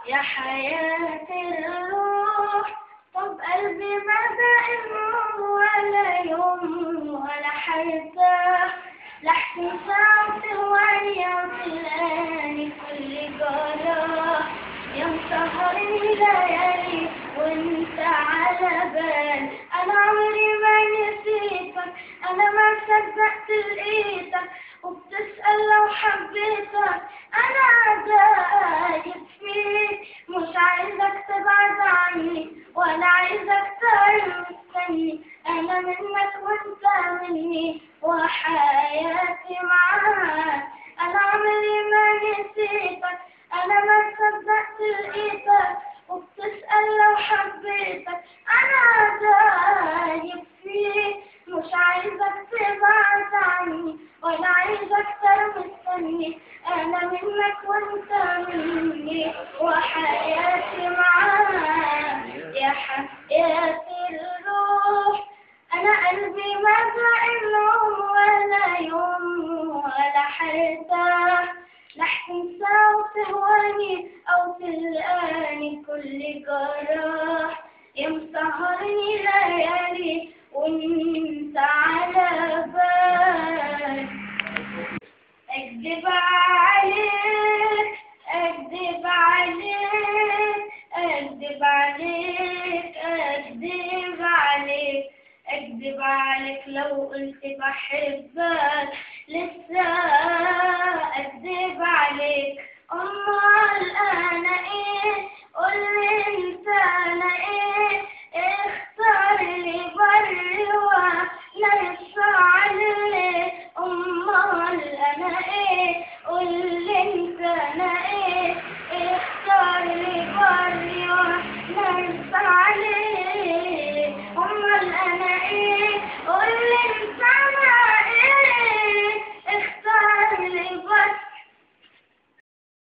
يا حياة الروح طب قلبي ما دائم ولا يوم ولا حيرتاح لحن صوتي وعياط الآن كل جراح يا مسهر الليالي وانت على بال انا عمري ما نسيتك انا ما صدقت لقيتك وبتسأل لو حبيتك انا دايب فيك مش عايزك تبعد عني ولا عايزك تعيش مستني انا منك وانت مني وحياتي معاك انا عمري ما نسيتك انا ما صدقت لقيتك وبتسأل لو حبيتك انا دايب فيك مش عايزك تبعد عني ولا عايزك مستني انا منك وانت مني وحياتي معاك يا حياتي الروح انا قلبي ما زعل ولا يوم ولا حيرتاح لحن صوت هواني أو تلقاني كل جراح يا مسهرني ليالي وانت على بال اكذب عليك اكذب عليك اكذب عليك اكذب عليك اكذب عليك لو قلت بحبك لسه اكذب عليك امال